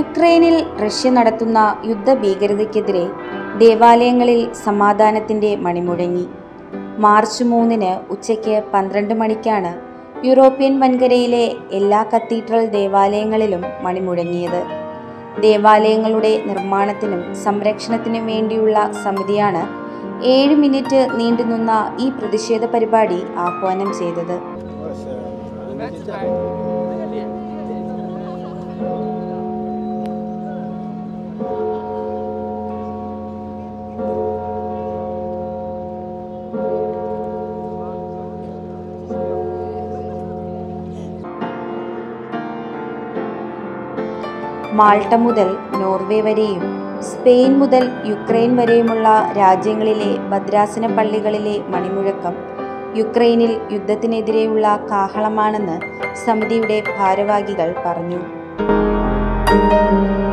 യുക്രൈനിൽ റഷ്യ നടത്തുന്ന യുദ്ധഭീകരതയ്ക്കെതിരെ ദേവാലയങ്ങളിൽ സമാധാനത്തിന്റെ മണിമുഴങ്ങി മാർച്ച് മൂന്നിന് ഉച്ചയ്ക്ക് പന്ത്രണ്ട് മണിക്കാണ് യൂറോപ്യൻ വൻകരയിലെ എല്ലാ കത്തീഡ്രൽ ദേവാലയങ്ങളിലും മണിമുഴങ്ങിയത് ദേവാലയങ്ങളുടെ നിർമ്മാണത്തിനും സംരക്ഷണത്തിനും വേണ്ടിയുള്ള സമിതിയാണ് ഏഴ് മിനിറ്റ് നീണ്ടുനിന്ന ഈ പ്രതിഷേധ പരിപാടി ആഹ്വാനം ചെയ്തത് മാൾട്ട മുതൽ നോർവേ വരെയും സ്പെയിൻ മുതൽ യുക്രൈൻ വരെയുമുള്ള രാജ്യങ്ങളിലെ ഭദ്രാസന പള്ളികളിലെ മണിമുഴക്കം യുക്രൈനിൽ യുദ്ധത്തിനെതിരെയുള്ള കാഹളമാണെന്ന് സമിതിയുടെ ഭാരവാഹികൾ പറഞ്ഞു